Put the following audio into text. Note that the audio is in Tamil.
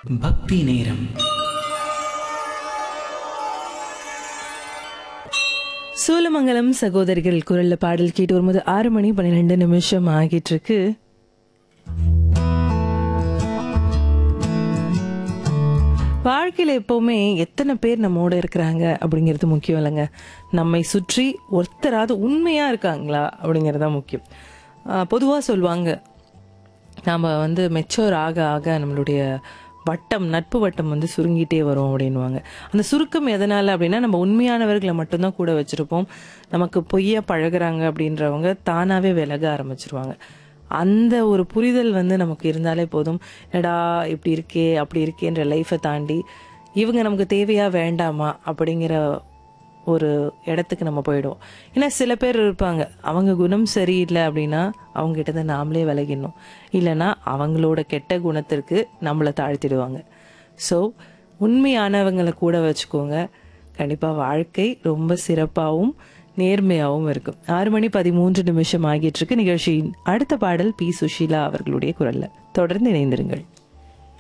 பக்தி நேரம் சூலமங்கலம் சகோதரிகள் குரல்ல பாடல் கேட்டு வரும்போது ஆறு மணி பன்னிரெண்டு நிமிஷம் ஆகிட்டு இருக்கு வாழ்க்கையில எப்பவுமே எத்தனை பேர் நம்மோட இருக்கிறாங்க அப்படிங்கிறது முக்கியம் இல்லைங்க நம்மை சுற்றி ஒருத்தராவது உண்மையா இருக்காங்களா அப்படிங்கிறது தான் முக்கியம் ஆஹ் பொதுவா சொல்லுவாங்க நாம் வந்து மெச்சோர் ஆக ஆக நம்மளுடைய வட்டம் நட்பு வட்டம் வந்து சுருங்கிட்டே வரும் அப்படின்வாங்க அந்த சுருக்கம் எதனால அப்படின்னா நம்ம உண்மையானவர்களை மட்டும்தான் கூட வச்சிருப்போம் நமக்கு பொய்யா பழகுறாங்க அப்படின்றவங்க தானாவே விலக ஆரம்பிச்சிருவாங்க அந்த ஒரு புரிதல் வந்து நமக்கு இருந்தாலே போதும் என்னடா இப்படி இருக்கே அப்படி இருக்கேன்ற லைஃப்பை தாண்டி இவங்க நமக்கு தேவையா வேண்டாமா அப்படிங்கிற ஒரு இடத்துக்கு நம்ம போயிடுவோம் ஏன்னா சில பேர் இருப்பாங்க அவங்க குணம் சரியில்லை அப்படின்னா அவங்க கிட்ட தான் நாமளே விலகிடணும் இல்லைன்னா அவங்களோட கெட்ட குணத்திற்கு நம்மளை தாழ்த்திடுவாங்க ஸோ உண்மையானவங்களை கூட வச்சுக்கோங்க கண்டிப்பாக வாழ்க்கை ரொம்ப சிறப்பாகவும் நேர்மையாகவும் இருக்கும் ஆறு மணி பதிமூன்று நிமிஷம் ஆகிட்டு இருக்கு நிகழ்ச்சியின் அடுத்த பாடல் பி சுஷீலா அவர்களுடைய குரல்ல தொடர்ந்து இணைந்திருங்கள்